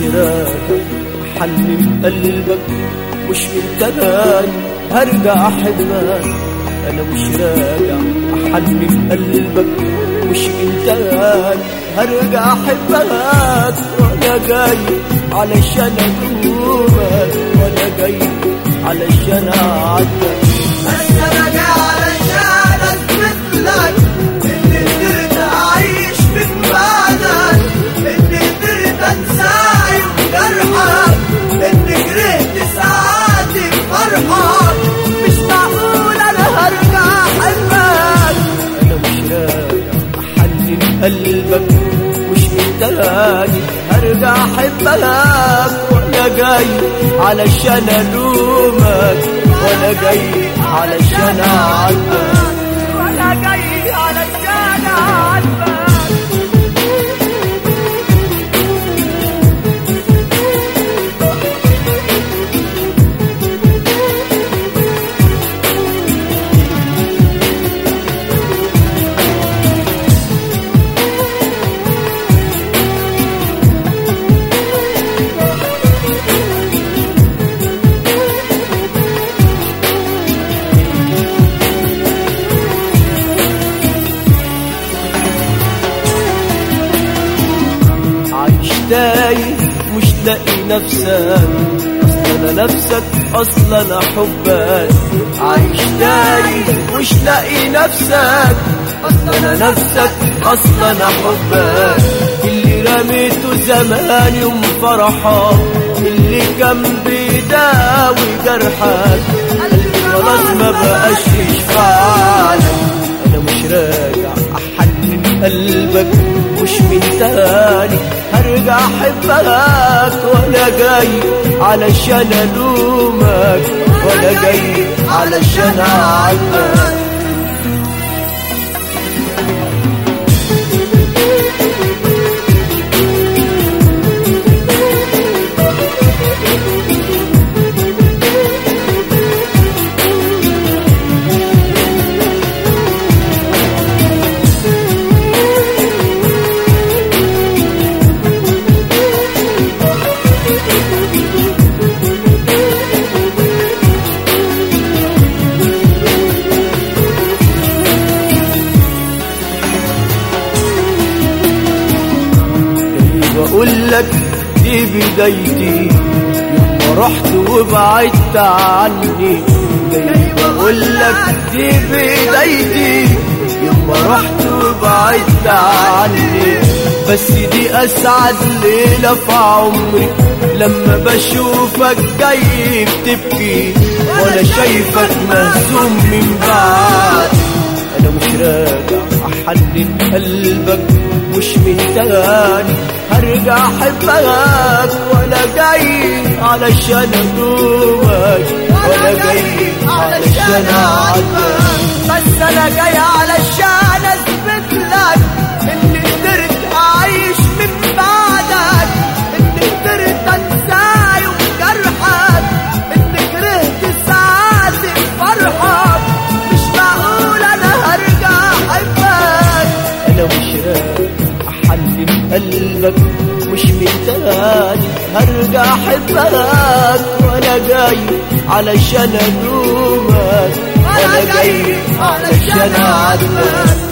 مش راجع احنن قلبك مش من تاني هرجع احبك انا مش راجع احنن قلبك مش من تاني هرجع احبك وانا جاي علشان ادومك وانا جاي علشان اعدك بس انا جاي علشان اثبت لك اني قدرت اعيش من بعدك اني قدرت انسى يوم جرحك اني كرهت ساعاتي بفرحك مش معقول انا هرجع احبك انا مش راجع احنن قلبك مش من تاني هرجع احبك وانا جاي علشان الومك وانا جاي علشان اعدك وانا جاي علشان اعاتبك عايش تايه مش لاقي نفسك اصلا نفسك اصلا حبك عايش تايه مش لاقي نفسك اصلا نفسك اصلا حبك اللي رميته زمان يوم فرحك اللي كان بيداوي جرحك قلبي خلاص ما بقاش يشفعلك انا مش راجع احنن قلبك مش من تاني هرجع احبك وانا جاي علشان الومك وانا جاي علشان اعدك بقول لك دي بدايتي يوم ما رحت وبعدت عني جاي بقول لك دي بدايتي يوم ما رحت وبعدت عني بس دي اسعد ليله في عمري لما بشوفك جاي بتبكي وانا شايفك مهزوم من بعد انا مش راجع احنن قلبك مش من تاني هرجع احبك وانا جاي علشان ادومك وانا جاي علشان اعدك بس انا جاي علشان اثبت لك اني قدرت اعيش من بعدك اني قدرت انسى يوم جرحك اني كرهت ساعاتي بفرحك مش معقول انا هرجع احبك انا مش راجع احنن قلبك مش من تاني هرجع احبك وانا جاي علشان ادومك وانا جاي علشان اعدك